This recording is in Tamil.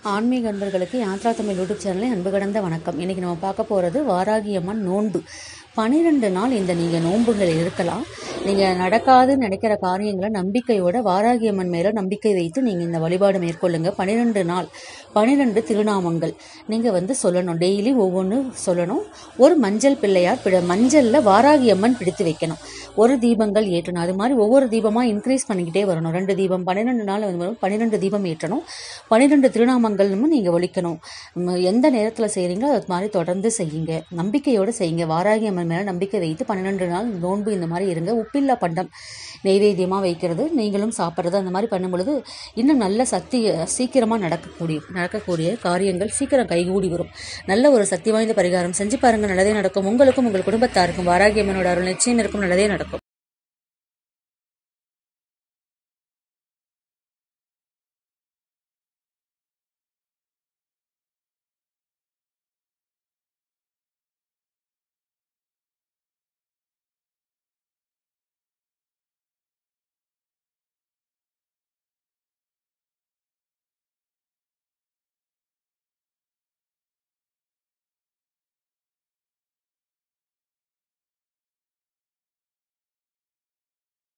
ஆன்மீக அன்பர்களுக்கு யாத்ரா தமிழ் யூடியூப் சேனலில் அன்பு கடந்த வணக்கம் இன்னைக்கு நம்ம பார்க்க போகிறது வாராகியம்மன் நோன்பு பனிரெண்டு நாள் இந்த நீங்கள் நோன்புகள் இருக்கலாம் நீங்கள் நடக்காதுன்னு நினைக்கிற காரியங்களை நம்பிக்கையோட வாராகியம்மன் மேலே நம்பிக்கை வைத்து நீங்கள் இந்த வழிபாடு மேற்கொள்ளுங்க பனிரெண்டு நாள் பனிரெண்டு திருநாமங்கள் நீங்கள் வந்து சொல்லணும் டெய்லி ஒவ்வொன்று சொல்லணும் ஒரு மஞ்சள் பிள்ளையார் பிட மஞ்சளில் வாராகியம்மன் பிடித்து வைக்கணும் ஒரு தீபங்கள் ஏற்றணும் அது மாதிரி ஒவ்வொரு தீபமாக இன்க்ரீஸ் பண்ணிக்கிட்டே வரணும் ரெண்டு தீபம் பன்னிரெண்டு நாள் வந்து வரும் பன்னிரெண்டு தீபம் ஏற்றணும் பன்னிரெண்டு திருநாமங்களும் நீங்கள் ஒழிக்கணும் ம, எந்த நேரத்தில் செய்கிறீங்களோ அது மாதிரி தொடர்ந்து செய்யுங்க நம்பிக்கையோடு செய்யுங்க வாராகி அம்மன் மேலே நம்பிக்கை வைத்து பன்னிரெண்டு நாள் நோன்பு இந்த மாதிரி இருங்க உப்பில்லா பண்டம் நெய்வேத்தியமாக வைக்கிறது நீங்களும் சாப்பிட்றது அந்த மாதிரி பண்ணும் பொழுது இன்னும் நல்ல சக்தி சீக்கிரமாக நடக்கக்கூடிய நடக்கக்கூடிய காரியங்கள் சீக்கிரம் கைகூடி வரும் நல்ல ஒரு சக்தி வாய்ந்த பரிகாரம் செஞ்சு பாருங்க நல்லதே நடக்கும் உங்களுக்கும் உங்கள் குடும்பத்தாருக்கும் வாராகி அம்மனோட அருள் நிச்சயம் இருக்கும் நல்லதே நடக்கும்